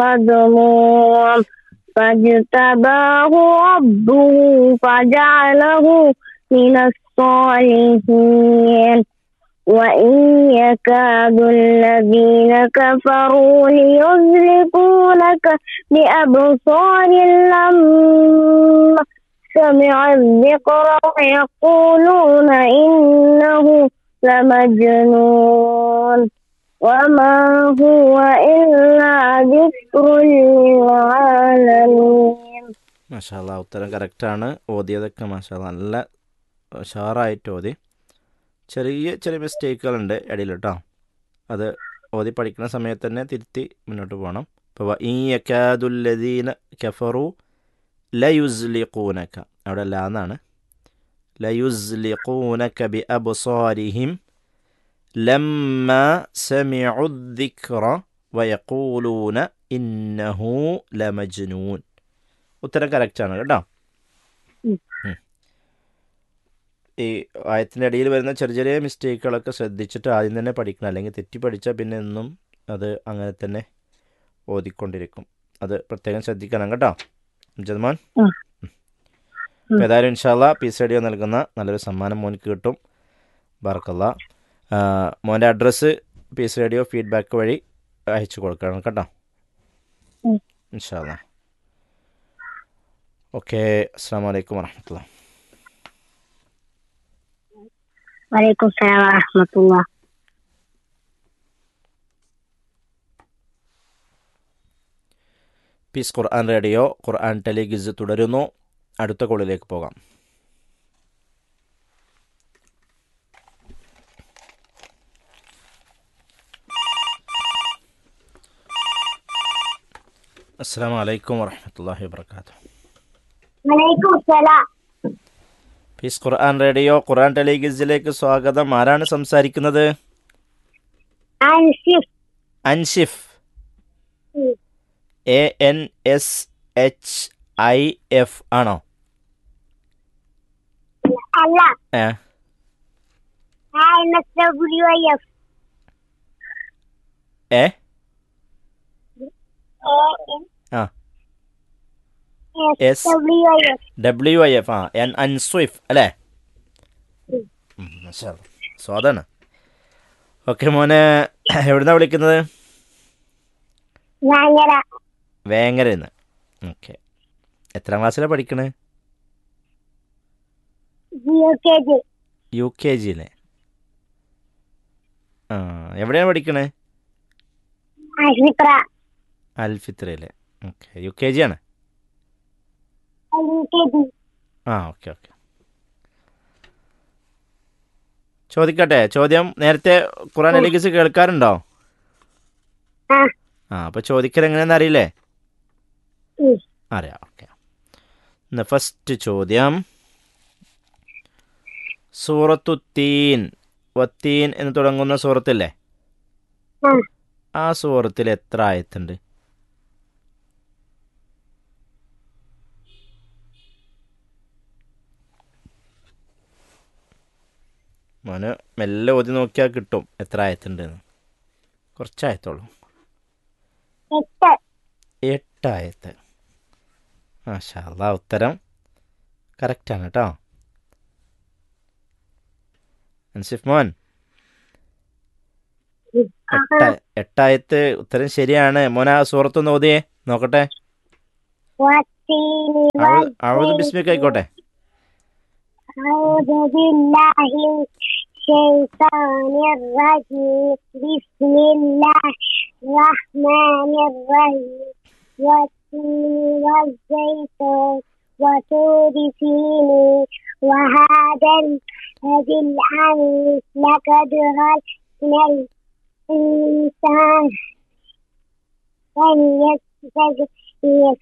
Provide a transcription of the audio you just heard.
مذموم فاجتباه ربه فجعله من الصالحين وإن يكاد الذين كفروا ليزلقونك بأبصار لما سمع الذكر ويقولون إنه لمجنون وما هو إلا ذكر للعالمين മാഷാല്ല ഉത്തരം കറക്റ്റാണ് ഓതിയതൊക്കെ മാഷാല്ല നല്ല ഉഷാറായിട്ട് ഓതി ചെറിയ ചെറിയ മിസ്റ്റേക്കുകളുണ്ട് ഇടയിൽ കേട്ടോ അത് ഓതി പഠിക്കുന്ന സമയത്ത് തന്നെ തിരുത്തി മുന്നോട്ട് പോകണം ഇപ്പോൾ ഈ യക്കാദുല്ലദീന കഫറു ലയുസ്ലിഖൂനക്ക അവിടെ ല എന്നാണ് ലയുസ്ലിഖൂനക്ക ബി അബ്സാരിഹിം ലമ്മ സമിഉ الذിക്റ വയഖൂലൂന ഇന്നഹു ലമജ്നൂൻ ഉത്തരം കറക്റ്റാണ് കേട്ടോ ഉം. ഉം. ഈ ആയത്തിൻ്റെ ഇടയിൽ വരുന്ന ചെറിയ ചെറിയ മിസ്റ്റേക്കുകളൊക്കെ ശ്രദ്ധിച്ചിട്ട് ആദ്യം തന്നെ പഠിക്കണം അല്ലെങ്കിൽ തെറ്റി പഠിച്ചാൽ പിന്നെ എന്നും അത് അങ്ങനെ തന്നെ ഓതിക്കൊണ്ടിരിക്കും അത് പ്രത്യേകം ശ്രദ്ധിക്കണം കേട്ടോ ജദ്മാൻ ഉം. ഉം. ഏതായാലും ഇൻഷാല്ല പീസ് റേഡിയോ നൽകുന്ന നല്ലൊരു സമ്മാനം മോനിക്ക് കിട്ടും ബാർക്കല്ല മോൻ്റെ അഡ്രസ്സ് പീസ് റേഡിയോ ഫീഡ്ബാക്ക് വഴി അയച്ചു കൊടുക്കണം കേട്ടോ ഉം. ഇൻഷാല്ല ഓക്കെ അസ്സാം വലൈക്കും വരഹമുല്ല وعليكم السلام ورحمة الله പീസ് ഖുർആൻ റേഡിയോ ഖുർആൻ ടെലിഗിസ് തുടരുന്നു അടുത്ത കോളിലേക്ക് പോകാം അസ്സാം വലൈക്കും വറഹമത്തല്ലാഹി വാബർക്കാത്തു وعليكم السلام പീസ് ഖുർആൻ റേഡിയോ ഖുർആൻ ടെലിഗിസിലേക്ക് സ്വാഗതം ആരാണ് സംസാരിക്കുന്നത് عن شف അൻഷിഫ് ഉം. A N S H I F ആണോ الله ഏ هاي دبليو اف ഏ ആ اس S. دبليو اف W I F A N Answif അല്ലേ ഉം. ഉം, മാഷാ അല്ലാ. സ്വാദാണ് ഓക്കെ മോനെ എവിടുന്നാ വിളിക്കുന്നത് ഭയങ്കര വേങ്ങരന്ന് ഓക്കെ എത്രാം ക്ലാസ്സിലാണ് പഠിക്കണത് U K G U K ജിയിലെ ആ എവിടെയാണ് പഠിക്കണത് ആശുപത്ര അൽഫിത്രയിലെ ഓക്കെ യു കെ ജി ആണ് യു കെ ജി ആ ഓക്കെ ഓക്കെ ചോദിക്കട്ടെ ചോദ്യം നേരത്തെ ഖുറാൻ എലിഗസ് കേൾക്കാറുണ്ടോ ആ ആ അപ്പോൾ ചോദിക്കൽ എങ്ങനെയാണെന്ന് അറിയില്ലേ ഉം. അറിയാം ഓക്കെ ഇന്ന് ഫസ്റ്റ് ചോദ്യം സൂറത്തു തീൻ വത്തീൻ എന്ന് തുടങ്ങുന്ന സൂറത്തില്ലേ ആ ആ സൂറത്തിൽ എത്ര ആയത്തുണ്ട് മോന് മെല്ലെ ഓതി നോക്കിയാൽ കിട്ടും എത്ര ആയത്തുണ്ട് എന്ന് കുറച്ചായത്തോളൂ എട്ട് എട്ടായത്ത് മാഷാ അല്ലാ ഉത്തരം കറക്റ്റാണ് കേട്ടോ അൻസിഫ് മോൻ എട്ട എട്ടായത്ത് ഉത്തരം ശരിയാണ് മോൻ ആ സൂറത്തൊന്ന് ഓതിയേ നോക്കട്ടെ والتين അഴുത് ബിസ്മിക്ക് ആയിക്കോട്ടെ أعوذ بالله من الشيطان الرجيم بسم الله الرحمن الرحيم والتين والزيتون وطور سينين وهذا الهدي العميد لقد خلقنا الإنسان أن يستجيب